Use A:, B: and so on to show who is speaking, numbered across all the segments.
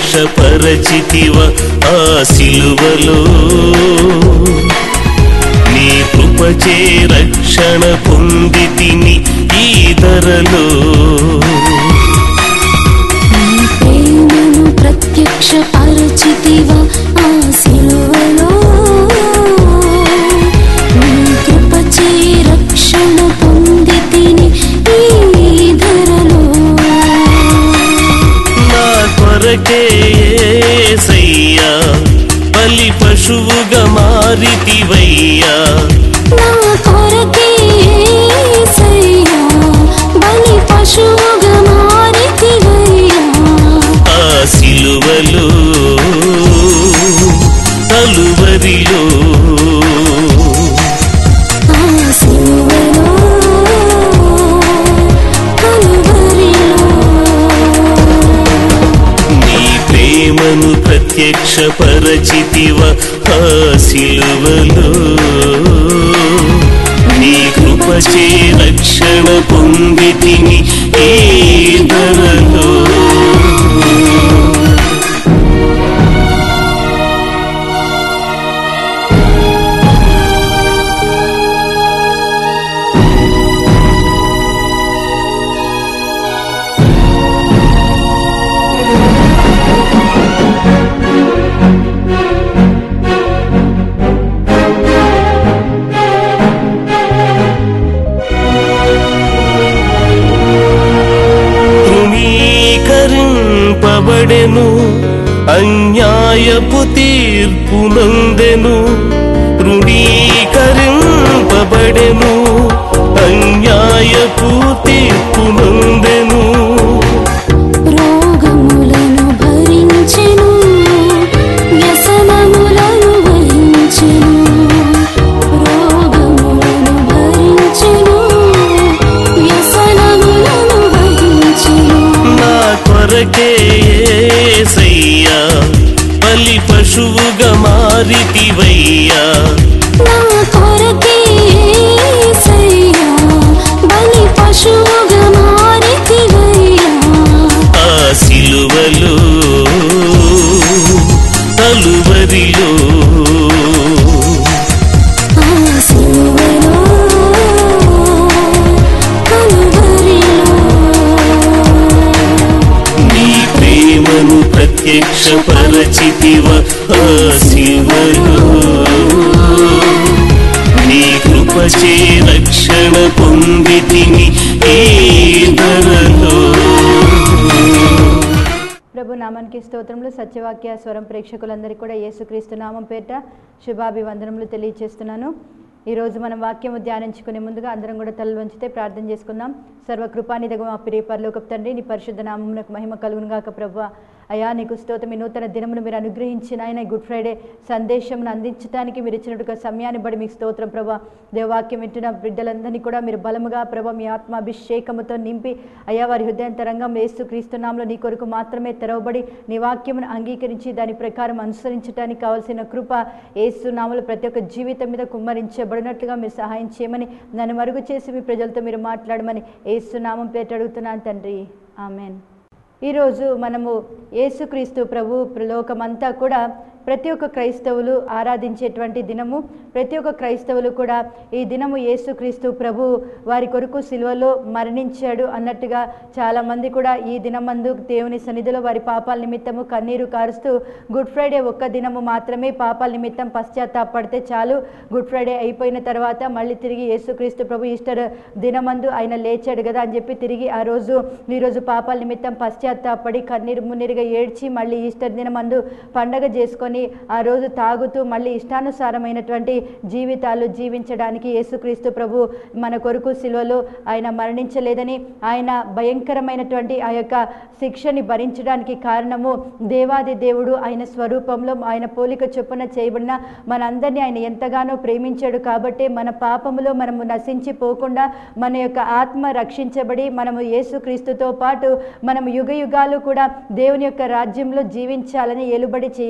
A: ప్రత్యక్షపరచితివ ఆ సిలువలో నీ కృపచే రక్షణ పొంది తిని ఈ ధరలో
B: నీ ప్రేమను ప్రత్యక్ష పరచితివా ఆ సిలువలో నీ కృపచే రక్షణ పొందితిని ఈ ధరలో
A: నా కొరకే సయ్యా బలి పశువుగా మారితివయ్యా
B: నా కొరకే యేసయ్యా బలి పశువుగా మారితివయ్యా
A: ఆ సిలువలో తలువరిలో
B: ఆ సిలువలో కలువరిలో
A: నీ ప్రేమను ప్రత్యక్షపరచితివ ఆ సిలువలో నీ కృపచే రక్షణ పొంది తిని ఈ ధరలో తృణీకరింపబడెను అన్యాయపు తీర్పు నందెను తృణీకరింపబడెను అన్యాయపు తీర్పు నందెను
B: రోగములను భరించెను వ్యసనములను వహించెను రోగములను భరించెను వ్యసనములను వహించెను
A: నా కొరకే సయ్యా బలి పశువుగా మారితివయ్యా
B: నా కొరకే యేసయ్యా బలి పశువుగా మారితివయ్యా
A: ఆ సిలువలో తలువరిలో
B: ఆ సిలువలో కలువరిలో
A: నీ ప్రేమను ప్రత్యక్షపరచితివ ఆ సిలువలో నీ కృపచే రక్షణ పొంది తిని ఈ ధరలో
C: ప్రభు నామానికి స్తోత్రములు సత్యవాక్య స్వరం ప్రేక్షకులందరికీ కూడా యేసుక్రీస్తు నామం పేట శుభాభివందనములు తెలియజేస్తున్నాను ఈరోజు మనం వాక్యము ధ్యానించుకునే ముందుగా అందరం కూడా తల వంచితే ప్రార్థన చేసుకుందాం సర్వకృపానిదగు మా ప్రియ పరలోకపు తండ్రి నీ పరిశుద్ధ నామమునకు మహిమ కలుగును గాక ప్రభు అయా నీకు స్తోత్రం ఈ నూతన దినమును మీరు అనుగ్రహించిన ఆయన ఈ గుడ్ ఫ్రైడే సందేశంను అందించడానికి మీరు ఇచ్చినట్టుగా సమయాన్ని బడి మీకు స్తోత్రం ప్రభా దేవాక్యం వింటున్న బిడ్డలందరినీ కూడా మీరు బలముగా ప్రభా మీ ఆత్మ అభిషేకముతో నింపి అయా వారి హృదయాంతరంగం వేస్తూ క్రీస్తునామంలో నీ కొరకు మాత్రమే తెరవబడి నీ వాక్యమును అంగీకరించి దాని ప్రకారం అనుసరించడానికి కావాల్సిన కృప ఏసునామలు ప్రతి ఒక్క జీవితం మీద కుమ్మరించబడినట్లుగా మీరు సహాయం చేయమని నన్ను మరుగు చేసి మీ ప్రజలతో మీరు మాట్లాడమని ఏసునామం పేట అడుగుతున్నాను తండ్రి ఆమెన్ ఈరోజు మనము యేసుక్రీస్తు ప్రభు లోకమంతా కూడా ప్రతి ఒక్క క్రైస్తవులు ఆరాధించేటువంటి దినము ప్రతి ఒక్క క్రైస్తవులు కూడా ఈ దినము యేసుక్రీస్తు ప్రభు వారి కొరకు సిలువలో మరణించాడు అన్నట్టుగా చాలామంది కూడా ఈ దినమందు దేవుని సన్నిధిలో వారి పాపాల నిమిత్తము కన్నీరు కారుస్తూ గుడ్ ఫ్రైడే ఒక్క దినము మాత్రమే పాపాల నిమిత్తం పశ్చాత్తాపడితే చాలు గుడ్ ఫ్రైడే అయిపోయిన తర్వాత మళ్ళీ తిరిగి యేసుక్రీస్తు ప్రభు ఈస్టర్ దినమందు ఆయన లేచాడు కదా అని చెప్పి తిరిగి ఆ రోజు ఈరోజు పాపాల నిమిత్తం పశ్చాత్తాపడి కన్నీరు మున్నీరుగా ఏడ్చి మళ్ళీ ఈస్టర్ దినమందు పండగ చేసుకొని ఆ రోజు తాగుతూ మళ్ళీ ఇష్టానుసారమైనటువంటి జీవితాలు జీవించడానికి యేసుక్రీస్తు ప్రభు మన కొరకు శిలువలో ఆయన మరణించలేదని ఆయన భయంకరమైనటువంటి ఆ యొక్క శిక్షని భరించడానికి కారణము దేవాది దేవుడు ఆయన స్వరూపంలో ఆయన పోలిక చొప్పున చేయబడిన మనందరినీ ఆయన ఎంతగానో ప్రేమించాడు కాబట్టి మన పాపములో మనము నశించిపోకుండా మన యొక్క ఆత్మ రక్షించబడి మనము యేసుక్రీస్తుతో పాటు మనము యుగ యుగాలు కూడా దేవుని యొక్క రాజ్యంలో జీవించాలని ఏలుబడి చేయాలనేది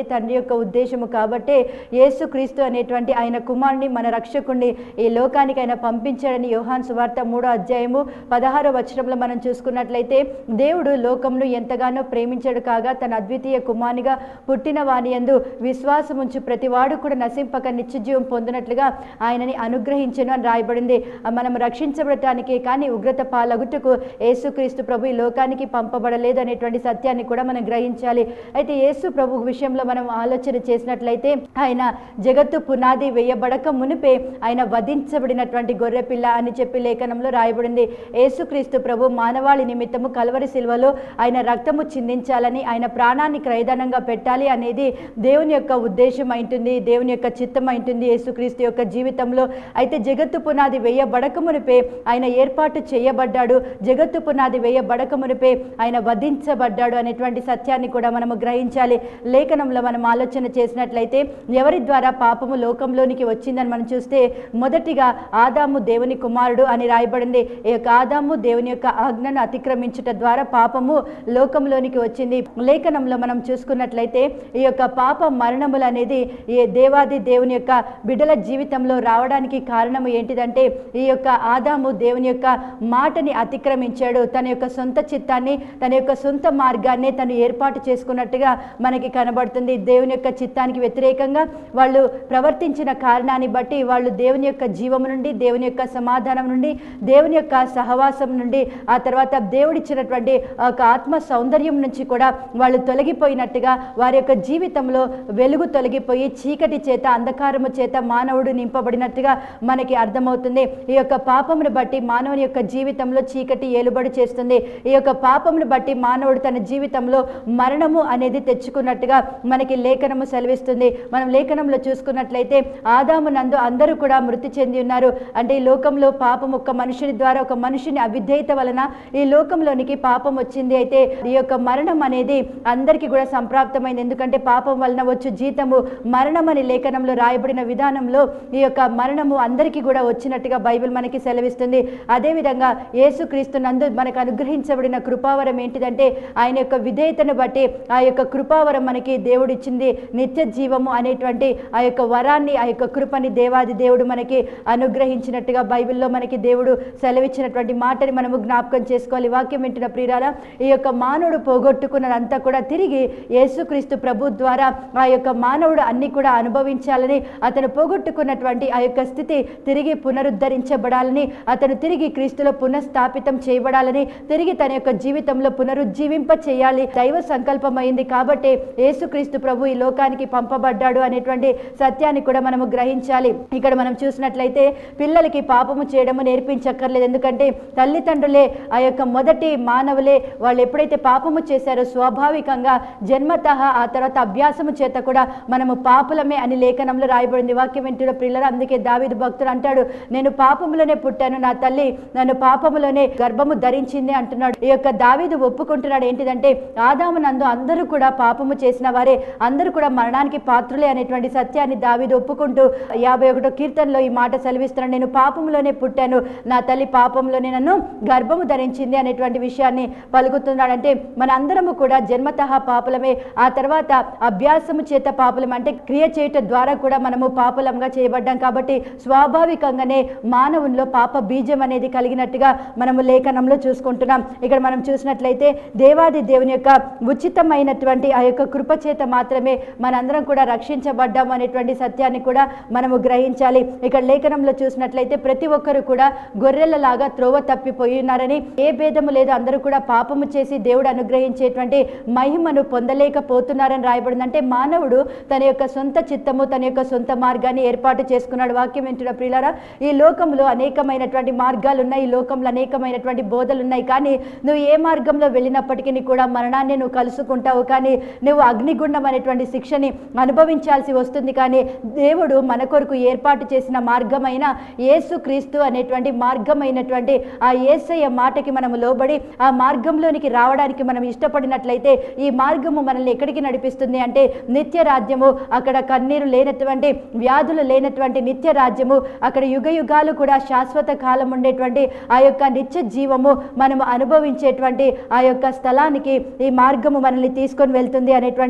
C: తండ్రి యొక్క ఉద్దేశము కాబట్టే యేసుక్రీస్తు అనేటువంటి ఆయన కుమారుని మన రక్షకుణ్ణి ఈ లోకానికి ఆయన పంపించాడని యోహాన్ సువార్త మూడో అధ్యాయము పదహారో వచనంలో మనం చూసుకున్నట్లయితే దేవుడు లోకమును ఎంతగానో ప్రేమించాడు కాగా తన అద్వితీయ కుమారునిగా పుట్టిన వాని యందు విశ్వాసం ఉంచి ప్రతివాడు కూడా నశింపక నిత్యజీవం పొందినట్లుగా ఆయనని అనుగ్రహించను అని రాయబడింది ఆ మనం రక్షించబడటానికే కానీ ఉగ్రత పాలగుటకు యేసుక్రీస్తు ప్రభు ఈ లోకానికి పంపబడలేదు అనేటువంటి సత్యాన్ని కూడా మనం గ్రహించాలి అయితే యేసు ప్రభు విషయంలో మనం ఆలోచన చేసినట్లయితే ఆయన జగత్తు పునాది వేయబడక మునిపే ఆయన వధించబడినటువంటి గొర్రెపిల్ల అని చెప్పి లేఖనంలో రాయబడింది యేసుక్రీస్తు ప్రభు మానవాళి నిమిత్తము కలవరి శిల్వలో ఆయన రక్తము చిందించాలని ఆయన ప్రాణాన్ని క్రయధనంగా పెట్టాలి అనేది దేవుని యొక్క ఉద్దేశం అయింటుంది దేవుని యొక్క చిత్తం అయింటుంది యేసుక్రీస్తు యొక్క జీవితంలో అయితే జగత్తు పునాది వేయబడక మునిపే ఆయన ఏర్పాటు చేయబడ్డాడు జగత్తు పునాది వేయబడక మునిపే ఆయన వధించబడ్డాడు అనేటువంటి సత్యాన్ని కూడా మనము గ్రహించాలి లేఖనంలో మనం ఆలోచన చేసినట్లయితే ఎవరి ద్వారా పాపము లోకంలోనికి వచ్చిందని మనం చూస్తే మొదటిగా ఆదాము దేవుని కుమారుడు అని రాయబడింది ఈ యొక్క ఆదాము దేవుని యొక్క ఆజ్ఞను అతిక్రమించుట ద్వారా పాపము లోకంలోనికి వచ్చింది లేఖనంలో మనం చూసుకున్నట్లయితే ఈ యొక్క పాప మరణములు అనేది ఈ దేవాది దేవుని యొక్క బిడ్డల జీవితంలో రావడానికి కారణం ఏంటిదంటే ఈ యొక్క ఆదాము దేవుని యొక్క మాటని అతిక్రమించాడు తన యొక్క సొంత చిత్తాన్ని తన యొక్క సొంత మార్గాన్ని తను ఏర్పాటు చేసుకున్నట్టుగా మనకి కనబడుతుంది దేవుని యొక్క చిత్తానికి వ్యతిరేకంగా వాళ్ళు ప్రవర్తించిన కారణాన్ని బట్టి వాళ్ళు దేవుని యొక్క జీవము నుండి దేవుని యొక్క సమాధానం నుండి దేవుని యొక్క సహవాసం నుండి ఆ తర్వాత దేవుడిచ్చినటువంటి ఆ యొక్క ఆత్మ సౌందర్యం నుంచి కూడా వాళ్ళు తొలగిపోయినట్టుగా వారి యొక్క జీవితంలో వెలుగు తొలగిపోయి చీకటి చేత అంధకారము చేత మానవుడు నింపబడినట్టుగా మనకి అర్థమవుతుంది ఈ యొక్క పాపమును బట్టి మానవుని యొక్క జీవితంలో చీకటి ఏలుబడి చేస్తుంది ఈ యొక్క పాపమును బట్టి మానవుడు తన జీవితంలో మరణము అనేది తెచ్చుకున్నట్టుగా మనకి లేఖనము సెలవిస్తుంది మనం లేఖనంలో చూసుకున్నట్లయితే ఆదాము నందు అందరూ కూడా మృతి చెంది ఉన్నారు అంటే ఈ లోకంలో పాపం ఒక మనుషుని ద్వారా ఒక మనిషిని అవిధేయత వలన ఈ లోకంలోనికి పాపం వచ్చింది అయితే ఈ యొక్క మరణం అనేది అందరికీ కూడా సంప్రాప్తమైంది ఎందుకంటే పాపం వలన వచ్చు జీతము మరణం అని లేఖనంలో రాయబడిన విధానంలో ఈ యొక్క మరణము అందరికీ కూడా వచ్చినట్టుగా బైబిల్ మనకి సెలవిస్తుంది అదేవిధంగా యేసుక్రీస్తు నందు మనకు అనుగ్రహించబడిన కృపావరం ఏంటిదంటే ఆయన యొక్క విధేయతను బట్టి ఆ యొక్క కృపావరం మనకి దేవుడు ఇచ్చింది నిత్య జీవము అనేటువంటి ఆ యొక్క వరాన్ని ఆ యొక్క కృపని దేవాది దేవుడు మనకి అనుగ్రహించినట్టుగా బైబిల్లో మనకి దేవుడు సెలవిచ్చినటువంటి మాటని మనము జ్ఞాపకం చేసుకోవాలి వాక్యం వింటున్న ప్రియురాల ఈ యొక్క మానవుడు పోగొట్టుకున్నదంతా కూడా తిరిగి యేసుక్రీస్తు ప్రభు ద్వారా ఆ యొక్క మానవుడు అన్ని కూడా అనుభవించాలని అతను పోగొట్టుకున్నటువంటి ఆ యొక్క స్థితి తిరిగి పునరుద్ధరించబడాలని అతను తిరిగి క్రీస్తులో పునఃస్థాపితం చేయబడాలని తిరిగి తన యొక్క జీవితంలో పునరుజ్జీవింప చేయాలి దైవ సంకల్పమైంది కాబట్టి యేసుక్రీస్తు ప్రభు ఈ లోకానికి పంపబడ్డాడు అనేటువంటి సత్యాన్ని కూడా మనము గ్రహించాలి ఇక్కడ మనం చూసినట్లయితే పిల్లలకి పాపము చేయడము నేర్పించక్కర్లేదు ఎందుకంటే తల్లిదండ్రులే ఆ యొక్క మొదటి మానవులే వాళ్ళు ఎప్పుడైతే పాపము చేశారో స్వాభావికంగా జన్మత ఆ తర్వాత అభ్యాసము చేత కూడా మనము పాపులమే అని లేఖనంలో రాయబడింది వాక్యం వింటున్న పిల్లలు అందుకే దావిదు భక్తుడు అంటాడు నేను పాపములోనే పుట్టాను నా తల్లి నన్ను పాపములోనే గర్భము ధరించింది అంటున్నాడు ఈ యొక్క దావీదు ఒప్పుకుంటున్నాడు ఏంటిదంటే ఆదాము నందు అందరూ కూడా పాపము చేసిన వారే అందరూ కూడా మరణానికి పాత్రులే అనేటువంటి సత్యాన్ని దావీదు ఒప్పుకుంటూ యాభై ఒకటో కీర్తనలో ఈ మాట సెలవిస్తున్నాడు నేను పాపంలోనే పుట్టాను నా తల్లి పాపంలోనే నన్ను గర్భము ధరించింది అనేటువంటి విషయాన్ని పలుకుతున్నాడంటే మన అందరము కూడా జన్మత పాపులమే ఆ తర్వాత అభ్యాసము చేత పాపులం అంటే క్రియ చేయటం ద్వారా కూడా మనము పాపులంగా చేయబడ్డాం కాబట్టి స్వాభావికంగానే మానవుల్లో పాప బీజం అనేది కలిగినట్టుగా మనము లేఖనంలో చూసుకుంటున్నాం ఇక్కడ మనం చూసినట్లయితే దేవాది దేవుని యొక్క ఉచితమైనటువంటి ఆ యొక్క కృప చేత మాత్రమే మనందరం కూడా రక్షించబడ్డాము అనేటువంటి సత్యాన్ని కూడా మనము గ్రహించాలి ఇక్కడ లేఖనంలో చూసినట్లయితే ప్రతి ఒక్కరు కూడా గొర్రెలలాగా త్రోవ తప్పిపోయి ఉన్నారని ఏ భేదము లేదు అందరూ కూడా పాపము చేసి దేవుడు అనుగ్రహించేటువంటి మహిమను పొందలేకపోతున్నారని రాయబడింది అంటే మానవుడు తన యొక్క సొంత చిత్తము తన యొక్క సొంత మార్గాన్ని ఏర్పాటు చేసుకున్నాడు వాక్యం వింటున్న ప్రియులారా ఈ లోకంలో అనేకమైనటువంటి మార్గాలు ఉన్నాయి ఈ లోకంలో అనేకమైనటువంటి బోధలు ఉన్నాయి కానీ నువ్వు ఏ మార్గంలో వెళ్ళినప్పటికీ కూడా మరణాన్ని నువ్వు కలుసుకుంటావు కానీ నువ్వు అగ్నిగుండం అనేటువంటి శిక్షని అనుభవించాల్సి వస్తుంది కానీ దేవుడు మన కొరకు ఏర్పాటు చేసిన మార్గమైన యేసు క్రీస్తు అనేటువంటి మార్గమైనటువంటి ఆ యేసయ్య మాటకి మనము లోబడి ఆ మార్గంలోనికి రావడానికి మనం ఇష్టపడినట్లయితే ఈ మార్గము మనల్ని ఎక్కడికి నడిపిస్తుంది అంటే నిత్య రాజ్యము అక్కడ కన్నీరు లేనటువంటి వ్యాధులు లేనటువంటి నిత్య రాజ్యము అక్కడ యుగ యుగాలు కూడా శాశ్వత కాలం ఉండేటువంటి ఆ యొక్క నిత్య జీవము మనము అనుభవించేటువంటి ఆ యొక్క స్థలానికి ఈ మార్గము మనల్ని తీసుకొని వెళ్తుంది అనేటువంటి సత్యాన్ని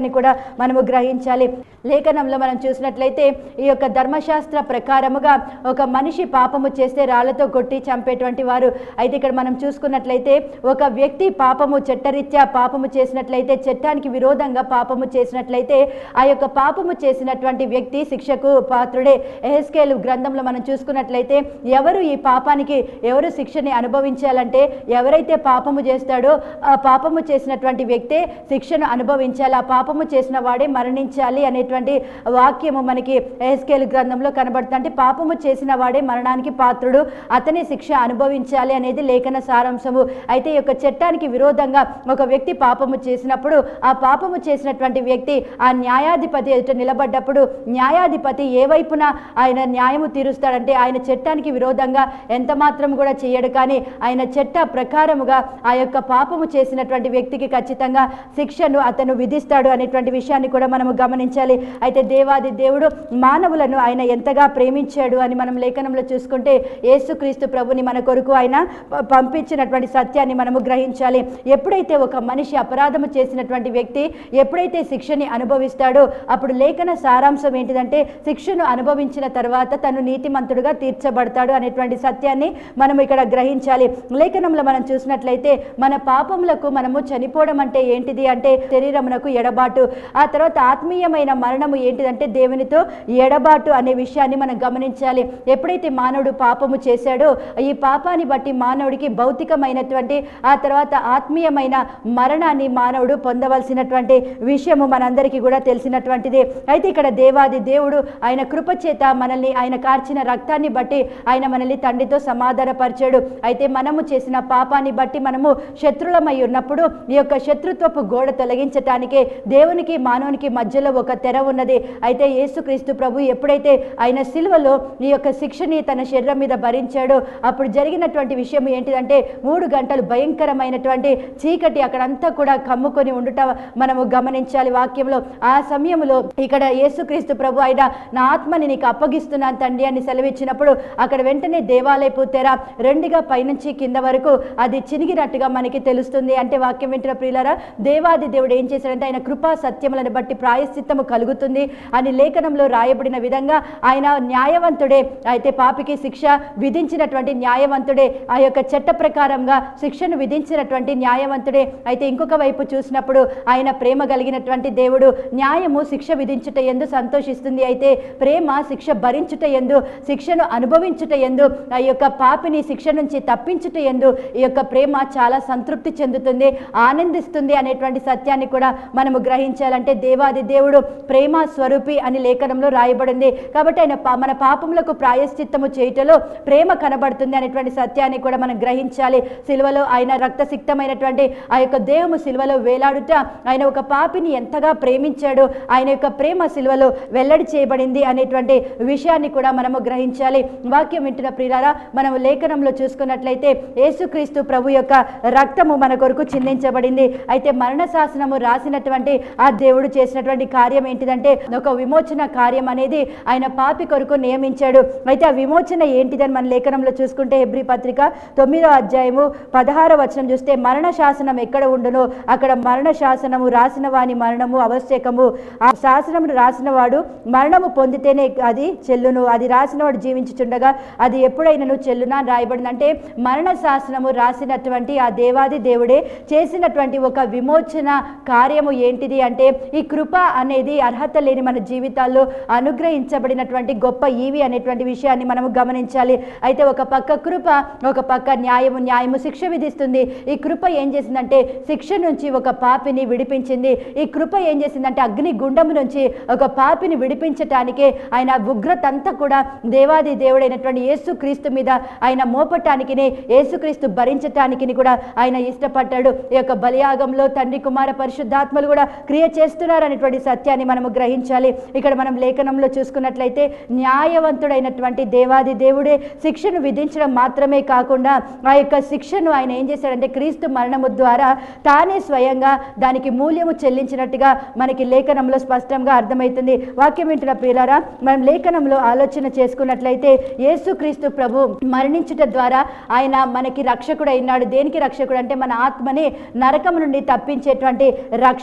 C: సత్యాన్ని కూడా మనము గ్రహించాలి లేఖనంలో మనం చూసినట్లయితే ఈ యొక్క ధర్మశాస్త్ర ప్రకారముగా ఒక మనిషి పాపము చేస్తే రాళ్లతో కొట్టి చంపేటువంటి వారు అయితే ఇక్కడ మనం చూసుకున్నట్లయితే ఒక వ్యక్తి పాపము చట్టరీత్యా పాపము చేసినట్లయితే చట్టానికి విరోధంగా పాపము చేసినట్లయితే ఆ యొక్క పాపము చేసినటువంటి వ్యక్తి శిక్షకు పాత్రుడే ఎహెస్కేలు గ్రంథంలో మనం చూసుకున్నట్లయితే ఎవరు ఈ పాపానికి ఎవరు శిక్షని అనుభవించాలంటే ఎవరైతే పాపము చేస్తాడో ఆ పాపము చేసినటువంటి వ్యక్తే శిక్షను అనుభవించాలి ఆ పాపము చేసిన వాడే మరణించాలి అనేటువంటి వాక్యము మనకి ఎహెస్కేలు గ్రంథంలో కనబడుతుంది అంటే పాపము చేసిన వాడే మరణానికి పాత్రుడు అతని శిక్ష అనుభవించాలి అనేది లేఖన సారాంశము అయితే ఈ యొక్క చట్టానికి విరోధంగా ఒక వ్యక్తి పాపము చేసినప్పుడు ఆ పాపము చేసినటువంటి వ్యక్తి ఆ న్యాయాధిపతి ఎదుట నిలబడ్డప్పుడు న్యాయాధిపతి ఏ వైపున ఆయన న్యాయము తీరుస్తాడంటే ఆయన చట్టానికి విరోధంగా ఎంత మాత్రం కూడా చేయడు కానీ ఆయన చట్ట ప్రకారముగా ఆ యొక్క పాపము చేసినటువంటి వ్యక్తికి ఖచ్చితంగా శిక్షను అతను విధిస్తాడు అనేటువంటి విషయాన్ని కూడా మనము గమనించాలి అయితే దేవాది దేవుడు మానవులను ఆయన ఎంతగా ప్రేమించాడు అని మనం లేఖనంలో చూసుకుంటే యేసుక్రీస్తు ప్రభుని మన కొరకు ఆయన ప- పంపించినటువంటి సత్యాన్ని మనము గ్రహించాలి ఎప్పుడైతే ఒక మనిషి అపరాధము చేసినటువంటి వ్యక్తి ఎప్పుడైతే శిక్షని అనుభవిస్తాడో అప్పుడు లేఖన సారాంశం ఏంటిదంటే శిక్షను అనుభవించిన తర్వాత తను నీతిమంతుడుగా తీర్చబడతాడు అనేటువంటి సత్యాన్ని మనం ఇక్కడ గ్రహించాలి లేఖనంలో మనం చూసినట్లయితే మన పాపములకు మనము చనిపోవడం అంటే ఏంటిది అంటే శరీరమునకు ఎడబాటు ఆ తర్వాత ఆత్మీయమైన మరణము ఏంటిదంటే దేవునితో ఎడబాటు అనే విషయాన్ని మనం గమనించాలి ఎప్పుడైతే మానవుడు పాపము చేశాడో ఈ పాపాన్ని బట్టి మానవుడికి భౌతికమైనటువంటి ఆ తర్వాత ఆత్మీయమైన మరణాన్ని మానవుడు పొందవలసినటువంటి విషయము మనందరికీ కూడా తెలిసినటువంటిది అయితే ఇక్కడ దేవాది దేవుడు ఆయన కృపచేత మనల్ని ఆయన కార్చిన రక్తాన్ని బట్టి ఆయన మనల్ని తండ్రితో సమాధానపరిచాడు అయితే మనము చేసిన పాపాన్ని బట్టి మనము శత్రులమై ఉన్నప్పుడు ఈ యొక్క శత్రుత్వపు గోడ తొలగించటానికే దేవునికి మానవునికి మధ్యలో ఒక తెర ఉన్నది అయితే యేసుక్రీస్తు ప్రభు ఎప్పుడైతే ఆయన సిలువలో ఈ యొక్క శిక్షని తన శరీరం మీద భరించాడో అప్పుడు జరిగినటువంటి విషయం ఏంటిదంటే మూడు గంటలు భయంకరమైనటువంటి చీకటి అక్కడంతా కూడా కమ్ముకొని ఉండుట మనము గమనించాలి వాక్యంలో ఆ సమయంలో ఇక్కడ యేసుక్రీస్తు ప్రభు ఆయన నా ఆత్మని నీకు అప్పగిస్తున్నాను తండ్రి అని సెలవిచ్చినప్పుడు అక్కడ వెంటనే దేవాలయపు తెర రెండుగా పైనుంచి కింద వరకు అది చినిగినట్టుగా మనకి తెలుస్తుంది అంటే వాక్యం వింటున్న ప్రియులారా దేవాది దేవుడు ఏం చేశాడంటే ఆయన కృపా సత్యములను బట్టి ప్రాయశ్చిత్తము కలుగుతుంది అని లేఖనంలో రాయబడిన విధంగా ఆయన న్యాయవంతుడే అయితే పాపికి శిక్ష విధించినటువంటి న్యాయవంతుడే ఆ యొక్క చట్ట ప్రకారంగా శిక్షను విధించినటువంటి న్యాయవంతుడే అయితే ఇంకొక వైపు చూసినప్పుడు ఆయన ప్రేమ కలిగినటువంటి దేవుడు న్యాయము శిక్ష విధించుట ఎందు సంతోషిస్తుంది అయితే ప్రేమ శిక్ష భరించుట ఎందు శిక్షను అనుభవించుట ఎందు ఆ యొక్క పాపిని శిక్ష నుంచి తప్పించుట ఎందు ఈ యొక్క ప్రేమ చాలా సంతృప్తి చెందుతుంది ఆనందిస్తుంది అనేటువంటి సత్యాన్ని కూడా మనము గ్రహించాలంటే దేవాది దేవుడు ప్రేమ స్వరూపి అని లేఖనంలో రాయబడింది కాబట్టి ఆయన పా- మన పాపములకు ప్రాయశ్చిత్తము చేయుటలో ప్రేమ కనబడుతుంది అనేటువంటి సత్యాన్ని కూడా మనం గ్రహించాలి సిలువలో ఆయన రక్తసిక్తమైనటువంటి ఆ యొక్క దేహము సిలువలో వేలాడుట ఆయన ఒక పాపిని ఎంతగా ప్రేమించాడు ఆయన యొక్క ప్రేమ సిలువలో వెల్లడి చేయబడింది అనేటువంటి విషయాన్ని కూడా మనము గ్రహించాలి వాక్యం వింటున్న ప్రియులారా మనము లేఖనంలో చూసుకున్నట్లయితే యేసుక్రీస్తు ప్రభు యొక్క రక్తము మన కొరకు చిందించబడింది అయితే మరణ శాసనము రాసినటువంటి ఆ దేవుడు చేసినటువంటి కార్యం ఏంటిదంటే ఒక విమోచన కార్యం అనేది ఆయన పాపి కొరకు నియమించాడు అయితే ఆ విమోచన ఏంటిదని మన లేఖనంలో చూసుకుంటే హెబ్రి పత్రిక తొమ్మిదో అధ్యాయము పదహారో వచనం చూస్తే మరణ శాసనం ఎక్కడ ఉండునో అక్కడ మరణ శాసనము రాసిన వాని మరణము ఆవశ్యకము ఆ శాసనము రాసిన వాడు మరణము పొందితేనే అది చెల్లును అది రాసిన వాడు జీవించుచుండగా అది ఎప్పుడైనాను చెల్లునా అని రాయబడింది అంటే మరణ శాసనము రాసినటువంటి ఆ దేవాది దేవుడే చేసినటువంటి ఒక విమోచన కార్యము ఏంటిది అంటే ఈ కృప అనేది అర్హత లేని మన జీవితాల్లో అనుగ్రహించబడినటువంటి గొప్ప ఈవి అనేటువంటి విషయాన్ని మనము గమనించాలి అయితే ఒక పక్క కృప ఒక పక్క న్యాయము న్యాయము శిక్ష విధిస్తుంది ఈ కృప ఏం చేసిందంటే శిక్ష నుంచి ఒక పాపిని విడిపించింది ఈ కృప ఏం చేసిందంటే అగ్ని గుండము నుంచి ఒక పాపిని విడిపించటానికే ఆయన ఉగ్రత అంతా కూడా దేవాది దేవుడైనటువంటి యేసు క్రీస్తు మీద ఆయన మోపటానికి యేసుక్రీస్తు భరించటానికి కూడా ఆయన ఇష్టపడ్డాడు ఈ యొక్క బలియాగంలో తండ్రి కుమార పరిశుద్ధాత్మలు కూడా క్రియ చేస్తున్నారు అనేటువంటి సత్యాన్ని మనము గ్రహించాలి ఇక్కడ మనం లేఖనంలో చూసుకున్నట్లయితే న్యాయవంతుడైనటువంటి దేవాది దేవుడే శిక్షను విధించడం మాత్రమే కాకుండా ఆ యొక్క శిక్షను ఆయన ఏం చేశాడంటే క్రీస్తు మరణము ద్వారా తానే స్వయంగా దానికి మూల్యము చెల్లించినట్టుగా మనకి లేఖనంలో స్పష్టంగా అర్థమవుతుంది వాక్యం వింటున్న ప్రియులారా మనం లేఖనంలో ఆలోచన చేసుకున్నట్లయితే యేసుక్రీస్తు ప్రభు మరణించుట ద్వారా ఆయన మనకి రక్షకుడు అయినాడు దేనికి రక్షకుడు అంటే మన ఆత్మని నరకం నుండి తప్పించేటువంటి రక్షకుడు అయి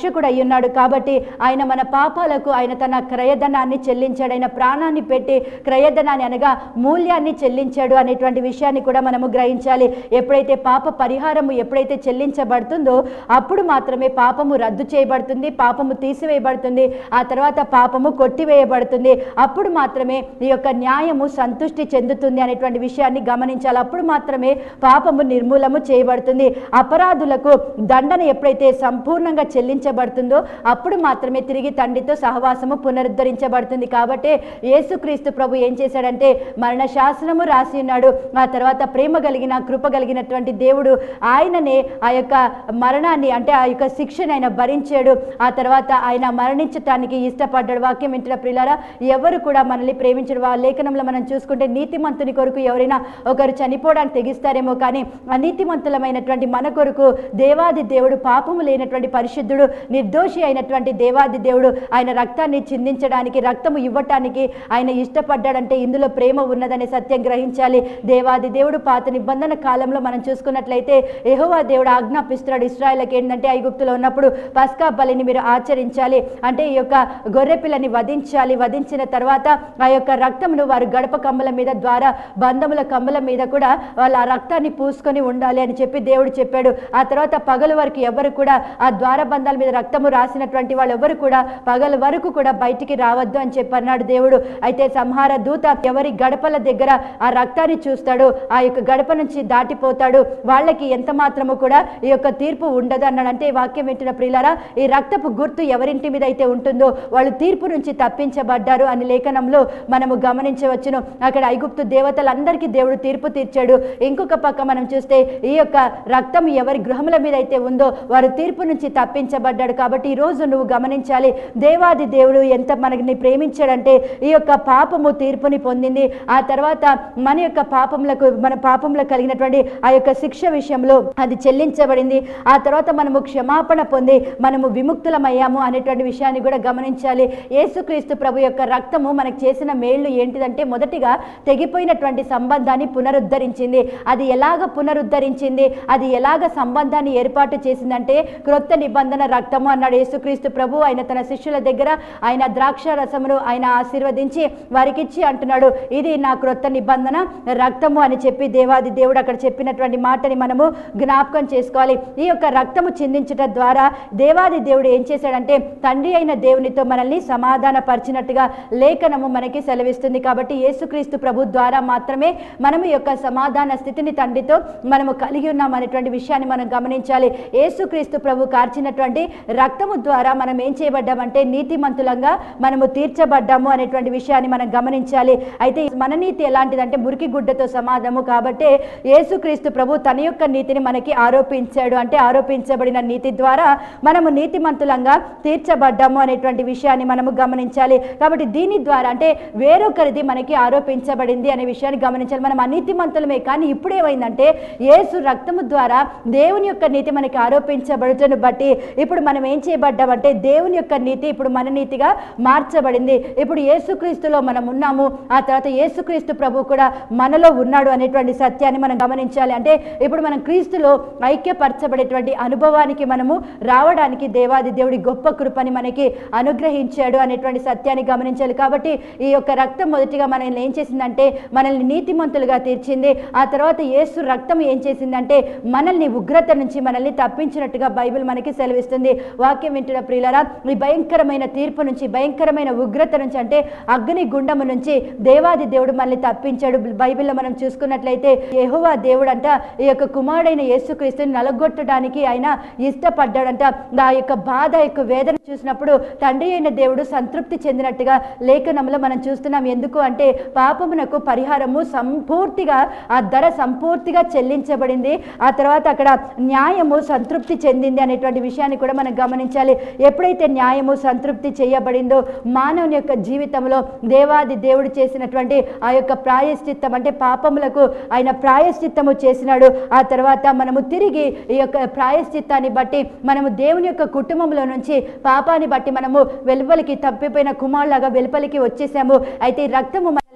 C: ఉన్నాడు కాబట్టి ఆయన మన పాపాలకు ఆయన తన క్రయధనాన్ని చెల్లించాడు ఆయన ప్రాణాన్ని పెట్టి క్రయధనాన్ని అనగా మూల్యాన్ని చెల్లించాడు అనేటువంటి విషయాన్ని కూడా మనము గ్రహించాలి ఎప్పుడైతే పాప పరిహారము ఎప్పుడైతే చెల్లించబడుతుందో అప్పుడు మాత్రమే పాపము రద్దు చేయబడుతుంది పాపము తీసివేయబడుతుంది ఆ తర్వాత పాపము కొట్టివేయబడుతుంది అప్పుడు మాత్రమే ఈ యొక్క న్యాయము సంతుష్టి చెందుతుంది అనేటువంటి విషయాన్ని గమనించాలి అప్పుడు మాత్రమే పాపము నిర్మూలము చేయబడుతుంది అపరాధులకు దండన ఎప్పుడైతే సంపూర్ణంగా చెల్లించబడుతుందో అప్పుడు మాత్రమే తిరిగి తండ్రితో సహవాసము పునరుద్ధరించబడుతుంది కాబట్టి యేసుక్రీస్తు ప్రభు ఏం చేశాడంటే మరణ శాసనము రాసి ఉన్నాడు ఆ తర్వాత ప్రేమ కలిగిన కృప కలిగినటువంటి దేవుడు ఆయననే ఆ యొక్క మరణాన్ని అంటే ఆ యొక్క శిక్షను ఆయన భరించాడు ఆ తర్వాత ఆయన మరణించటానికి ఇష్టపడ్డాడు వాక్యం వింటున్న ప్రియులారా ఎవరు కూడా మనల్ని ప్రేమించడు ఆ లేఖనంలో మనం చూసుకుంటే నీతిమంతుని కొరకు ఎవరైనా ఒకరు చనిపోవడానికి తెగిస్తారేమో కానీ అనీతిమంతులమైనటువంటి మన కొరకు దేవాది దేవుడు పాపము లేనటువంటి పరిశుద్ధుడు నిర్దోషి అయినటువంటి దేవాది దేవుడు ఆయన రక్తాన్ని చిందించడానికి రక్తము ఇవ్వటానికి ఆయన ఇష్టపడ్డాడంటే ఇందులో ప్రేమ ఉన్నదనే సత్యం గ్రహించాలి దేవాది దేవుడు పాత నిబంధన కాలంలో మనం చూసుకున్నట్లయితే యెహోవా దేవుడు ఆజ్ఞాపిస్తున్నాడు ఇస్రాయల్కి ఏంటంటే ఐగుప్తులో ఉన్నప్పుడు పస్కా బలిని మీరు ఆచరించాలి అంటే ఈ యొక్క గొర్రె పిల్లని వధించాలి వధించిన తర్వాత ఆ యొక్క రక్తమును వారు గడప కమ్మల మీద ద్వారా బంధముల కమ్మల మీద కూడా వాళ్ళ ఆ రక్తాన్ని పూసుకొని ఉండాలి అని చెప్పి దేవుడు చెప్పాడు ఆ తర్వాత పగలు వరకు ఎవరు కూడా ఆ ద్వార బంధాల మీద రక్తము రాసినటువంటి వాళ్ళు ఎవరు కూడా పగల వరకు కూడా బయటికి రావద్దు అని చెప్పి అన్నాడు దేవుడు అయితే సంహార దూత ఎవరి గడపల దగ్గర ఆ రక్తాన్ని చూస్తాడు ఆ యొక్క గడప నుంచి దాటిపోతాడు వాళ్ళకి ఎంత మాత్రము కూడా ఈ యొక్క తీర్పు ఉండదు అన్నాడు అంటే ఈ వాక్యం వింటున్న ప్రియులారా ఈ రక్తపు గుర్తు ఎవరింటి మీద అయితే ఉంటుందో వాళ్ళు తీర్పు నుంచి తప్పించబడ్డారు అని లేఖనంలో మనము గమనించవచ్చును అక్కడ ఐగుప్తు దేవతలందరికీ దేవుడు తీర్పు తీర్చాడు ఇంకొక పక్క మనం చూస్తే ఈ యొక్క రక్తం ఎవరి గృహముల మీద అయితే ఉందో వారు తీర్పు నుంచి తప్పించబడ్డాడు కాబట్టి ఈ రోజు నువ్వు గమనించాలి దేవాది దేవుడు ఎంత మనని ప్రేమించాడంటే ఈ యొక్క పాపము తీర్పుని పొందింది ఆ తర్వాత మన యొక్క పాపములకు మన పాపంలో కలిగినటువంటి ఆ యొక్క శిక్ష విషయంలో అది చెల్లించబడింది ఆ తర్వాత మనము క్షమాపణ పొంది మనము విముక్తులమయ్యాము అనేటువంటి విషయాన్ని కూడా గమనించాలి యేసుక్రీస్తు ప్రభు యొక్క రక్తము మనకు చేసిన మేళ్లు ఏంటిదంటే మొదటిగా తెగిపోయినటువంటి సంబంధాన్ని పునరుద్ధరించింది అది ఎలాగ పునరుద్ధరించింది అది ఎలాగ సంబంధాన్ని ఏర్పాటు చేసిందంటే క్రొత్త నిబంధన రక్తము అన్నాడు యేసుక్రీస్తు ప్రభు ఆయన తన శిష్యుల దగ్గర ఆయన ద్రాక్ష రసమును ఆయన ఆశీర్వదించి వారికి ఇచ్చి అంటున్నాడు ఇది నా క్రొత్త నిబంధన రక్తము అని చెప్పి దేవాది దేవుడు అక్కడ చెప్పినటువంటి మాటని మనము జ్ఞాపకం చేసుకోవాలి ఈ యొక్క రక్తము చిందించట ద్వారా దేవాది దేవుడు ఏం చేశాడంటే తండ్రి అయిన దేవునితో మనల్ని సమాధాన పరిచినట్టుగా లేఖనము మనకి సెలవిస్తుంది కాబట్టి యేసుక్రీస్తు ప్రభు ద్వారా మాత్రమే మనము ఈ యొక్క సమాధాన స్థితిని తండ్రితో మనము కలిగి ఉన్నాం అనేటువంటి విషయాన్ని మనం గమనించాలి యేసుక్రీస్తు ప్రభు కార్చినటువంటి రక్తము ద్వారా మనం ఏం చేయబడ్డామంటే నీతిమంతులంగా మనము తీర్చబడ్డాము అనేటువంటి విషయాన్ని మనం గమనించాలి అయితే మన నీతి ఎలాంటిదంటే మురికి గుడ్డతో సమాధము కాబట్టి యేసుక్రీస్తు ప్రభు తన యొక్క నీతిని మనకి ఆరోపించాడు అంటే ఆరోపించబడిన నీతి ద్వారా మనము నీతిమంతులంగా తీర్చబడ్డాము అనేటువంటి విషయాన్ని మనము గమనించాలి కాబట్టి దీని ద్వారా అంటే వేరొకరిది మనకి ఆరోపించబడింది అనే విషయాన్ని గమనించాలి మనం అనీతిమంతులమే కానీ ఇప్పుడు ఏమైందంటే యేసు రక్తము ద్వారా దేవుని యొక్క నీతి మనకి ఆరోపించబడుటను బట్టి ఇప్పుడు మనం ఏం చేయబడ్డామంటే దేవుని యొక్క నీతి ఇప్పుడు మన నీతిగా మార్చబడింది ఇప్పుడు యేసుక్రీస్తులో మనం ఉన్నాము ఆ తర్వాత యేసుక్రీస్తు ప్రభు కూడా మనలో ఉన్నాడు అనేటువంటి సత్యాన్ని మనం గమనించాలి అంటే ఇప్పుడు మనం క్రీస్తులో ఐక్యపరచబడేటువంటి అనుభవానికి మనము రావడానికి దేవాది దేవుడి గొప్ప కృపని మనకి అనుగ్రహించాడు అనేటువంటి సత్యాన్ని గమనించాలి కాబట్టి ఈ యొక్క రక్తం మొదటిగా మనల్ని ఏం చేసిందంటే మనల్ని నీతిమంతులుగా తీర్చింది ఆ తర్వాత యేసు రక్తం ఏం చేసిందంటే మనల్ని ఉగ్రత నుంచి మనల్ని తప్పించినట్టుగా బైబిల్ మనకి సెలవిస్తుంది వాక్యం వింటున్న ప్రియులరా ఈ భయంకరమైన తీర్పు నుంచి భయంకరమైన ఉగ్రత నుంచి అంటే అగ్ని గుండము నుంచి దేవాది దేవుడు మనల్ని తప్పించాడు బైబిల్లో మనం చూసుకున్నట్లయితే యెహోవా దేవుడు అంట ఈ యొక్క కుమారుడైన యేసుక్రీస్తుని నలగొట్టడానికి ఆయన ఇష్టపడ్డాడంట ఆ యొక్క బాధ యొక్క వేదన చూసినప్పుడు తండ్రి అయిన దేవుడు సంతృప్తి చెందినట్టుగా లేఖనంలో మనం చూస్తున్నాం ఎందుకు అంటే పాపమునకు పరిహారము సంపూర్తిగా ఆ ధర సంపూర్తిగా చెల్లించబడింది ఆ తర్వాత అక్కడ న్యాయము సంతృప్తి చెందింది అనేటువంటి విషయాన్ని కూడా మనం గమనించాలి ఎప్పుడైతే న్యాయము సంతృప్తి చేయబడిందో మానవుని యొక్క జీవితంలో దేవాది దేవుడు చేసినటువంటి ఆ యొక్క ప్రాయశ్చిత్తం అంటే పాపములకు ఆయన ప్రాయశ్చిత్తము చేసినాడు ఆ తర్వాత మనము తిరిగి ఈ యొక్క ప్రాయశ్చిత్తాన్ని బట్టి మనము దేవుని యొక్క కుటుంబంలో నుంచి పాపాన్ని బట్టి మనము వెలుపలికి తప్పిపోయిన కుమారులాగా వెలుపలికి వచ్చేసాము అయితే ఈ రక్తము మనల్ని ఏం చేసింది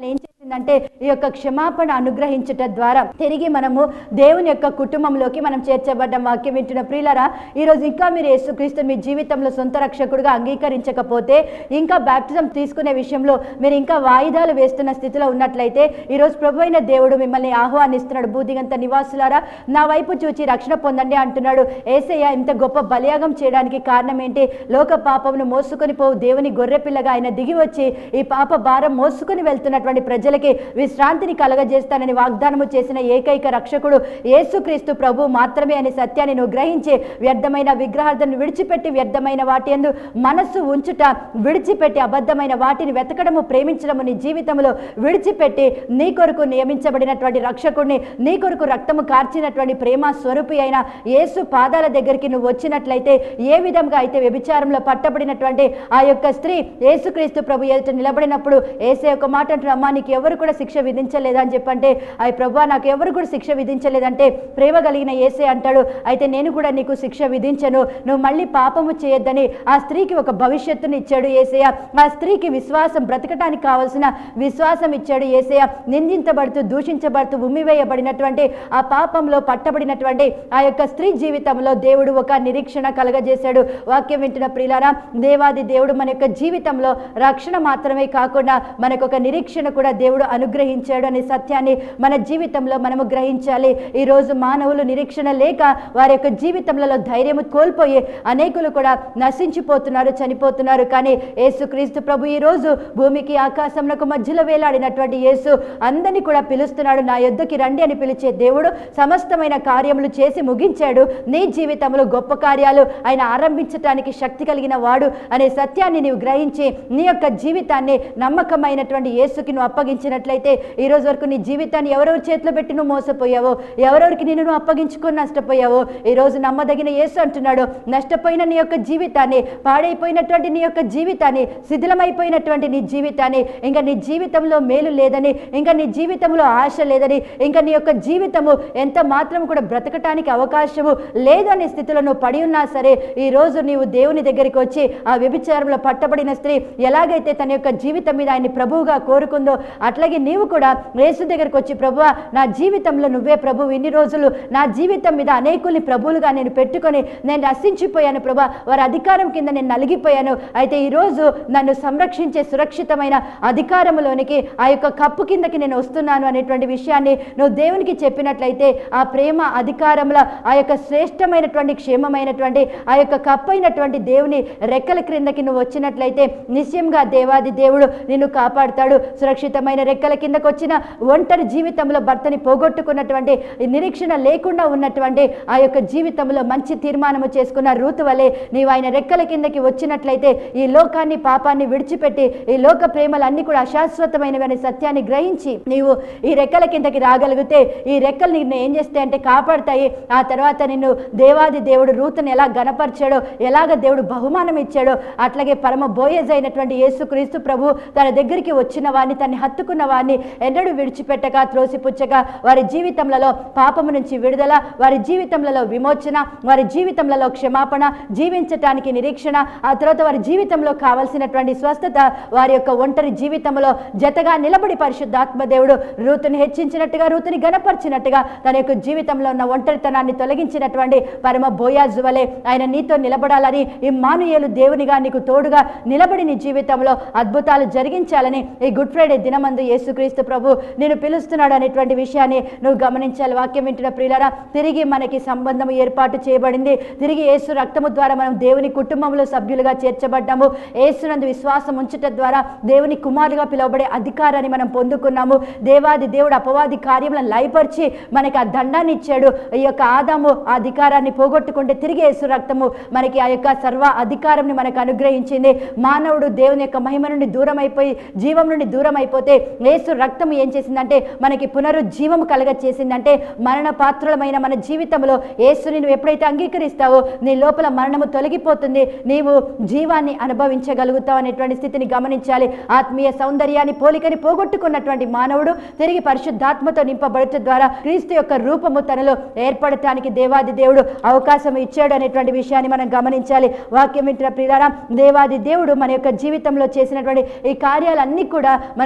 C: అంటే ఈ యొక్క క్షమాపణ అనుగ్రహించుట ద్వారా తిరిగి మనము దేవుని యొక్క కుటుంబంలోకి మనం చేర్చబడ్డ వాక్యం వింటున్న ప్రియులరా ఈరోజు ఇంకా మీరు యేసుక్రీస్తు మీ జీవితంలో సొంత రక్షకుడుగా అంగీకరించకపోతే ఇంకా బ్యాప్టిజం తీసుకునే విషయంలో మీరు ఇంకా వాయిదాలు వేస్తున్న స్థితిలో ఉన్నట్లయితే ఈరోజు ప్రభు అయిన దేవుడు మిమ్మల్ని ఆహ్వానిస్తున్నాడు బూదిగంత నివాసులారా నా వైపు చూచి రక్షణ పొందండి అంటున్నాడు ఏసయ్య ఇంత గొప్ప బలియాగం చేయడానికి కారణం ఏంటి లోక పాపమును మోసుకొని పోవు దేవుని గొర్రెపిల్లగా ఆయన దిగి వచ్చి ఈ పాప భారం మోసుకొని వెళ్తున్నటువంటి ప్రజలకి విశ్రాంతిని కలగజేస్తానని వాగ్దానము చేసిన ఏకైక రక్షకుడు యేసుక్రీస్తు ప్రభు మాత్రమే అనే సత్యాన్ని నువ్వు గ్రహించి వ్యర్థమైన విగ్రహార్థను విడిచిపెట్టి వ్యర్థమైన వాటి యందు మనస్సు ఉంచుట విడిచిపెట్టి అబద్ధమైన వాటిని వెతకడము ప్రేమించడము నీ జీవితంలో విడిచిపెట్టి నీ కొరకు నియమించబడినటువంటి రక్షకుడిని నీ కొరకు రక్తము కార్చినటువంటి ప్రేమ స్వరూపి అయిన యేసు పాదాల దగ్గరికి నువ్వు వచ్చినట్లయితే ఏ విధంగా అయితే వ్యభిచారంలో పట్టబడినటువంటి ఆ యొక్క స్త్రీ యేసుక్రీస్తు ప్రభు ఎదుట నిలబడినప్పుడు ఏసే ఒక మాట అంటారు అమ్మా నీకు ఎవరు కూడా శిక్ష విధించలేదా అని చెప్పంటే అయ్యి ప్రభు నాకు ఎవరు కూడా శిక్ష విధించలేదంటే ప్రేమ కలిగిన ఏసే అంటాడు అయితే నేను కూడా నీకు శిక్ష విధించను నువ్వు మళ్ళీ పాపము చేయొద్దని ఆ స్త్రీకి ఒక భవిష్యత్తుని ఇచ్చాడు ఏసయ్య ఆ స్త్రీకి విశ్వాసం బ్రతకటానికి కావలసిన విశ్వాసం ఇచ్చాడు ఏసయ్య నిందించబడుతూ దూషించబడుతూ ఉమ్మివేయబడినటువంటి ఆ పాపంలో పట్టబడినటువంటి ఆ యొక్క స్త్రీ జీవితంలో దేవుడు ఒక నిరీక్షణ కలగజేశాడు వాక్యం వింటున్న ప్రియులారా దేవాది దేవుడు మన యొక్క జీవితంలో రక్షణ మాత్రమే కాకుండా మనకు ఒక నిరీక్షణ కూడా దేవుడు అనుగ్రహించాడు అనే సత్యాన్ని మన జీవితంలో మనము గ్రహించాలి ఈరోజు మానవులు నిరీక్షణ లేక వారి యొక్క జీవితంలో ధైర్యము కోల్పోయి అనేకులు కూడా నశించిపోతున్నారు చనిపోతున్నారు కానీ యేసుక్రీస్తు ప్రభు ఈ రోజు భూమికి ఆకాశంలో మధ్యలో వేలాడినటువంటి యేసు అందరినీ కూడా పిలుస్తున్నాడు నా యొద్దకి రండి అని పిలిచే దేవుడు సమస్తమైన కార్యములు చేసి ముగించాడు నీ జీవితంలో గొప్ప కార్యాలు ఆయన ఆరంభించటానికి శక్తి కలిగిన వాడు అనే సత్యాన్ని నీవు గ్రహించి నీ యొక్క జీవితాన్ని నమ్మకమైనటువంటి యేసుకి నువ్వు అప్పగించినట్లయితే ఈ రోజు వరకు నీ జీవితాన్ని ఎవరెవరి చేతిలో పెట్టి నువ్వు మోసపోయావో ఎవరెవరికి నిన్ను నువ్వు అప్పగించుకొని నష్టపోయావో ఈ రోజు నమ్మదగిన యేసు అంటున్నాడు నష్టపోయిన నీ యొక్క జీవితాన్ని పాడైపోయినటువంటి నీ యొక్క జీవితాన్ని శిథిలమైపోయినటువంటి నీ జీవితాన్ని ఇంకా నీ జీవితంలో మేలు లేదని ఇంకా నీ జీవితంలో ఆశ లేదని ఇంకా నీ యొక్క జీవితము ఎంత మాత్రం కూడా బ్రతకటానికి అవకాశము లేదనే స్థితిలో నువ్వు పడి ఉన్నా సరే ఈ రోజు నీవు దేవుని దగ్గరికి వచ్చి ఆ వ్యభిచారంలో పట్టబడిన స్త్రీ ఎలాగైతే తన యొక్క జీవితం మీద ఆయన్ని ప్రభువుగా కోరుకుందో అట్లాగే నీవు కూడా యేసు దగ్గరికి వచ్చి ప్రభువా నా జీవితంలో నువ్వే ప్రభు ఇన్ని రోజులు నా జీవితం మీద అనేకుల్ని ప్రభువులుగా నేను పెట్టుకొని నేను నశించిపోయాను ప్రభా వారి అధికారం కింద నేను నలిగిపోయాను అయితే ఈరోజు నన్ను సంరక్షించే సురక్షితమైన అధికారంలోనికి ఆ యొక్క కప్పు కిందకి నేను వస్తున్నాను అనేటువంటి విషయాన్ని నువ్వు దేవునికి చెప్పినట్లయితే ఆ ప్రేమ అధికారంలో ఆ యొక్క శ్రేష్టమైనటువంటి క్షేమమైనటువంటి ఆ యొక్క కప్పు అయినటువంటి దేవుని రెక్కల క్రిందకి నువ్వు వచ్చినట్లయితే నిశ్చయంగా దేవాది దేవుడు నిన్ను కాపాడుతాడు సురక్షితమైన రెక్కల కిందకు వచ్చిన ఒంటరి జీవితంలో భర్తని పోగొట్టుకున్నటువంటి ఈ నిరీక్షణ లేకుండా ఉన్నటువంటి ఆ యొక్క జీవితంలో మంచి తీర్మానము చేసుకున్న రూతు వలె నీవు ఆయన రెక్కల కిందకి వచ్చినట్లయితే ఈ లోకాన్ని పాపాన్ని విడిచిపెట్టి ఈ లోక ప్రేమలు అన్ని కూడా అశాశ్వతమైనవి అనే సత్యాన్ని గ్రహించి నీవు ఈ రెక్కల కిందకి రాగలిగితే ఈ రెక్కలు నిన్ను ఏం చేస్తాయి అంటే కాపాడుతాయి ఆ తర్వాత నిన్ను దేవాది దేవుడు రూతుని ఎలా గనపరిచాడో ఎలాగ దేవుడు బహుమానం ఇచ్చాడో అట్లాగే పరమ బోయజ్ అయినటువంటి యేసుక్రీస్తు ప్రభు తన దగ్గరికి వచ్చిన వారిని తన్ని హత్తుకున్న వారిని ఎన్నడూ విడిచిపెట్టక త్రోసిపుచ్చక వారి జీవితంలో పాపము నుంచి విడుదల వారి జీవితంలో విమోచన వారి జీవితంలో క్షమాపణ జీవించటానికి నిరీక్షణ ఆ తర్వాత వారి జీవితంలో కావలసినటువంటి స్వస్థత వారి యొక్క ఒంటరి జీవితంలో జతగా నిలబడి పరిశుద్ధాత్మ దేవుడు రూతుని హెచ్చించినట్టుగా రూతుని గనపరిచినట్టుగా తన యొక్క జీవితంలో ఉన్న ఒంటరితనాన్ని తొలగించినటువంటి పరమ బోయాజు వలె ఆయన నీతో నిలబడాలని ఈ మానుయేలు దేవునిగా నీకు తోడుగా నిలబడి నీ జీవితంలో అద్భుతాలు జరిగించాలని ఈ గుడ్ ఫ్రైడే దినమందు యేసుక్రీస్తు ప్రభు నేను పిలుస్తున్నాడు అనేటువంటి విషయాన్ని నువ్వు గమనించాలి వాక్యం వింటున్న ప్రియులరా తిరిగి మనకి సంబంధం ఏర్పాటు చేయబడింది తిరిగి యేసు రక్తము ద్వారా మనం దేవుని కుటుంబంలో సభ్యులుగా చేర్చబడ్డాము యేసునందు విశ్వాసం ఉంచట ద్వారా దేవుని కుమారులుగా పిలువబడే అధికారాన్ని మనం పొందుకున్నాము దేవాది దేవుడు అపవాది కార్యములను లయపరిచి మనకి ఆ దండాన్ని ఇచ్చాడు ఈ యొక్క ఆదాము ఆ అధికారాన్ని పోగొట్టుకుంటే తిరిగి యేసు రక్తము మనకి ఆ యొక్క సర్వ అధికారంని మనకు అనుగ్రహించింది మానవుడు దేవుని యొక్క మహిమ నుండి దూరం అయిపోయి జీవం నుండి దూరం అయిపోతే యేసు రక్తము ఏం చేసిందంటే మనకి పునరుజ్జీవము కలగ చేసిందంటే మరణ పాత్రులమైన మన జీవితంలో యేసుని నువ్వు ఎప్పుడైతే అంగీకరిస్తావో నీ లోపల మరణము తొలగిపోతుంది నీవు జీవాన్ని అనుభవించగలుగుతావు అనేటువంటి స్థితిని గమనించాలి ఆత్మీయ సౌందర్యాన్ని పోలికని పోగొట్టుకున్నటువంటి మానవుడు తిరిగి పరిశుద్ధాత్మతో నింపబడటం ద్వారా క్రీస్తు యొక్క రూపము తనలో ఏర్పడటానికి దేవాది దేవుడు అవకాశం ఇచ్చాడు అనేటువంటి విషయాన్ని మనం గమనించాలి వాక్యం వింటున్న ప్రియులారా దేవాది దేవుడు మన యొక్క జీవితంలో చేసినటువంటి ఈ కార్యాలన్నీ కూడా మనం గుడ్ ఫ్రైడే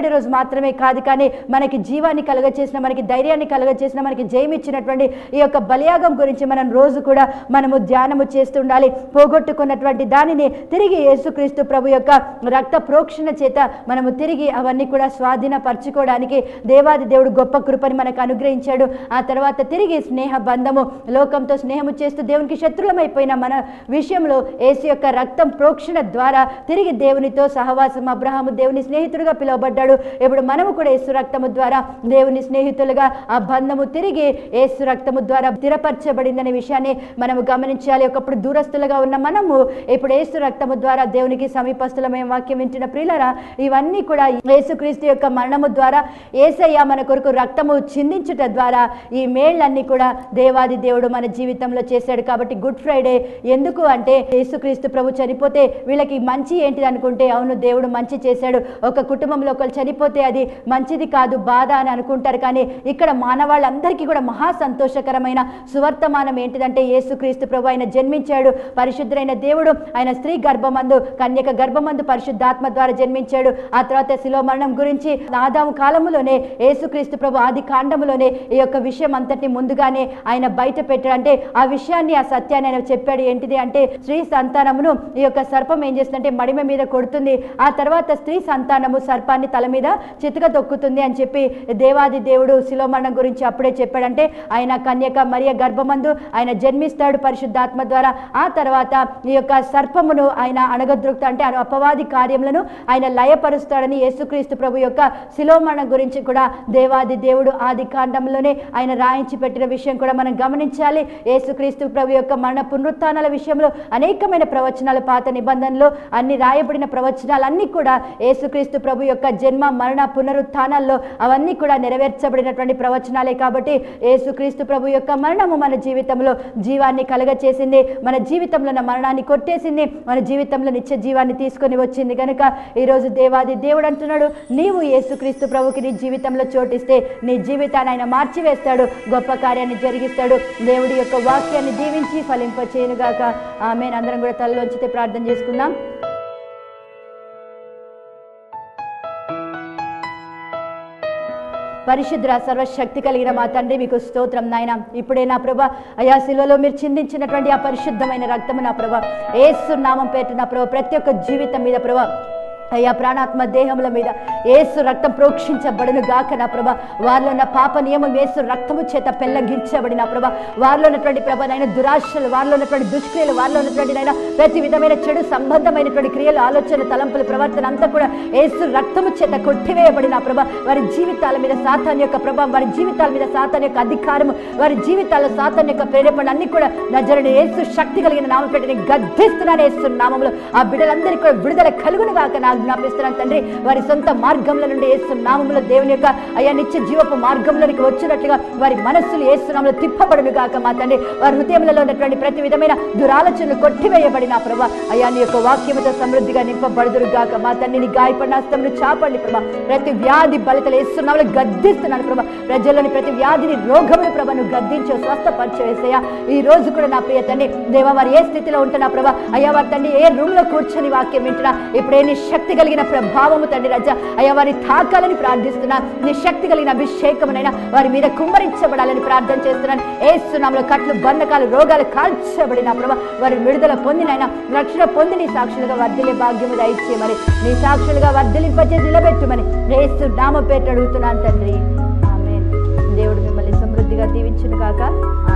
C: ఫ్రైడే రోజు మాత్రమే కాదు కానీ మనకి జీవాన్ని కలుగచేసిన మనకి ధైర్యాన్ని కలుగచేసిన మనకి జయమిచ్చినటువంటి ఈ యొక్క బలియాగం గురించి మనం రోజు కూడా మనము ధ్యానము చేస్తుండాలి పోగొట్టుకున్నటువంటి దానిని తిరిగి యేసుక్రీస్తు ప్రభు యొక్క రక్త ప్రోక్షణ చేత మనము తిరిగి అవన్నీ కూడా స్వాధీనపరచుకోవడానికి దేవాది దేవుడు గొప్ప కృపని మనకు అనుగ్రహించాడు ఆ తర్వాత తిరిగి స్నేహ బంధము లోకంతో స్నేహము చేస్తూ దేవునికి శత్రులమైపోయిన మన విషయంలో యేసు యొక్క రక్తం ప్రోక్షణ ద్వారా తిరిగి దేవునితో సహవాసం అబ్రహాము దేవుని స్నేహితుడుగా పిలువబడ్డాడు ఇప్పుడు మనము కూడా యేసు రక్తము ద్వారా దేవుని స్నేహితులుగా ఆ బంధము తిరిగి యేసు రక్తము ద్వారా స్థిరపరచబడిందనే విషయాన్ని మనము గమనించాలి ఒకప్పుడు దూరస్తులుగా ఉన్న మనము ఇప్పుడు యేసు రక్తము ద్వారా దేవునికి సమీపస్తులమైన వాక్యం వింటున్న ప్రియులరా ఇవన్నీ కూడా యేసుక్రీస్తు యొక్క మరణము ద్వారా ఏసయ్య మన కొరకు రక్తము చిందించుట ద్వారా ఈ మేళ్ళన్నీ కూడా దేవాది దేవుడు మన జీవితంలో చేశాడు కాబట్టి గుడ్ ఫ్రైడే ఎందుకు అంటే యేసుక్రీస్తు ప్రభు చనిపోతే వీళ్ళకి మంచి ఏంటిది అనుకుంటే అవును దేవుడు మంచి చేశాడు ఒక కుటుంబంలో ఒకరు చనిపోతే అది మంచిది కాదు బాధ అని అనుకుంటారు కానీ ఇక్కడ మానవాళ్ళందరికీ కూడా మహా సంతోషకరమైన సువర్తమానం ఏంటిదంటే యేసుక్రీస్తు ప్రభు ఆయన జన్మించాడు పరిశుద్ధుడైన దేవుడు ఆయన స్త్రీ గర్భమందు కన్యక గర్భమందు పరిశుద్ధాత్మ ద్వారా జన్మించాడు ఆ తర్వాత శిలో మరణం గురించి ఆదాము కాలములోనే యేసుక్రీస్తు ప్రభు ఆది కాండములోనే ఈ యొక్క విషయం అంతటిని ముందుగానే ఆయన బయట పెట్టాడు అంటే ఆ విషయాన్ని ఆ సత్యాన్ని ఆయన చెప్పాడు ఏంటిది అంటే స్త్రీ సంతానమును ఈ యొక్క సర్పం ఏం చేస్తుందంటే మడిమ మీద కొడుతుంది ఆ తర్వాత స్త్రీ సంతానము సర్పాన్ని తల మీద చితక తొక్కుతుంది అని చెప్పి దేవాది దేవుడు శిలో మరణం గురించి అప్పుడే చెప్పాడంటే ఆయన కన్యక మరియ గర్భమందు ఆయన జన్మిస్తాడు పరిశుద్ధాత్మ ద్వారా ఆ తర్వాత ఈ యొక్క సర్పమును ఆయన అణగద్రుక్త అంటే ఆ అపవాది కార్యములను ఆయన లయపరుస్తాడని యేసుక్రీస్తు ప్రభు యొక్క శిలోమరణం గురించి కూడా దేవాది దేవుడు ఆది కాండంలోనే ఆయన రాయించి పెట్టిన విషయం కూడా మనం గమనించాలి యేసుక్రీస్తు ప్రభు యొక్క మరణ పునరుత్థానాల విషయంలో అనేకమైన ప్రవచనాలు పాత నిబంధనలో అన్ని రాయబడిన ప్రవచనాలన్నీ కూడా యేసుక్రీస్తు ప్రభు యొక్క జన్మ మరణ పునరుత్థానాల్లో అవన్నీ కూడా నెరవేర్చబడినటువంటి ప్రవచనాలే కాబట్టి యేసుక్రీస్తు ప్రభు యొక్క మరణము మన జీవితంలో జీవాన్ని కలగచేసింది మన జీవితంలో ఉన్న మరణాన్ని కొట్టేసింది మన జీవితంలో నిత్య జీవాన్ని తీసుకొని వచ్చింది కనుక ఈరోజు దేవాది దేవుడు అంటున్నాడు నీవు యేసుక్రీస్తు ప్రభుకి నీ జీవితంలో చోటిస్తే నీ జీవితాన్ని ఆయన మార్చివేస్తాడు గొప్ప కార్యాన్ని జరిగిస్తాడు దేవుడి యొక్క వాక్యాన్ని దీవించి ఫలింపచేయనుగాక ఆమె అందరం కూడా తలలోంచితే ప్రార్థన చేసుకుందాం పరిశుద్ర సర్వశక్తి కలిగిన మా తండ్రి మీకు స్తోత్రం నాయన ఇప్పుడే నా ప్రభ అయా శిలలో మీరు చిందించినటువంటి ఆ పరిశుద్ధమైన రక్తము నా ప్రభ ఏసు నామం పేట నా ప్రభ ప్రతి ఒక్క జీవితం మీద ప్రభ అయ్యా ప్రాణాత్మ దేహముల మీద ఏసు రక్తం ప్రోక్షించబడును గాక నా ప్రభ వారిలో ఉన్న పాప నియమం ఏసు రక్తము చేత పెళ్ళగించబడిన ప్రభ వారిలో ఉన్నటువంటి ప్రభ నైనా దురాశలు వారిలో ఉన్నటువంటి దుష్క్రియలు వారిలో ఉన్నటువంటి నైనా ప్రతి విధమైన చెడు సంబంధమైనటువంటి క్రియలు ఆలోచన తలంపులు ప్రవర్తన అంతా కూడా ఏసు రక్తము చేత కొట్టివేయబడిన ప్రభ వారి జీవితాల మీద సాతాన్ యొక్క ప్రభావం వారి జీవితాల మీద సాతాన్ యొక్క అధికారము వారి జీవితాల్లో సాతాన్ యొక్క ప్రేరేపణ అన్ని కూడా నజరుడు ఏసు శక్తి కలిగిన నామం పెట్టి గద్దిస్తున్నాను ఏసు నామంలో ఆ బిడ్డలందరికీ కూడా విడుదల కలుగును గాక నా జ్ఞాపిస్తున్నాను తండ్రి వారి సొంత మార్గంలో నుండి ఏసు నామంలో దేవుని యొక్క అయా నిత్య జీవపు మార్గంలోనికి వచ్చినట్లుగా వారి మనస్సులు ఏసునామంలో తిప్పబడును గాక మా తండ్రి వారి హృదయములలో ఉన్నటువంటి ప్రతి విధమైన దురాలోచనలు కొట్టివేయబడిన ప్రభా అయా నీ యొక్క వాక్యముతో సమృద్ధిగా నింపబడుదురు గాక మా తండ్రిని గాయపడిన హస్తములు చాపండి ప్రభా ప్రతి వ్యాధి బలితలు ఏసునామలు గద్దిస్తున్నాను ప్రభా ప్రజల్లోని ప్రతి వ్యాధిని రోగములు ప్రభా నువ్వు గద్దించు స్వస్థపరిచేసయ్యా ఈ రోజు కూడా నా ప్రియ తండ్రి దేవ వారు ఏ స్థితిలో ఉంటున్నా ప్రభా అయ్యా వారి తండ్రి ఏ రూమ్ లో కూర్చొని వాక్యం వింటున్నా ఇప్పుడు ఏ నీ శక్తి కలిగిన ప్రభావము తండ్రి రజ అయ్యా వారి తాకాలని ప్రార్థిస్తున్నా నీ శక్తి కలిగిన అభిషేకమునైనా వారి మీద కుమ్మరించబడాలని ప్రార్థన చేస్తున్నాను ఏసునామలో కట్లు బంధకాలు రోగాలు కాల్చబడిన ప్రభా వారి విడుదల పొందినైనా రక్షణ పొంది నీ సాక్షులుగా వర్ధిలే భాగ్యము దయచేయమని నీ సాక్షులుగా వర్ధిలింపచేసి నిలబెట్టుమని ఏసు నామ పేట అడుగుతున్నాను తండ్రి ఆమేన్ దేవుడు మిమ్మల్ని సమృద్ధిగా దీవించును కాక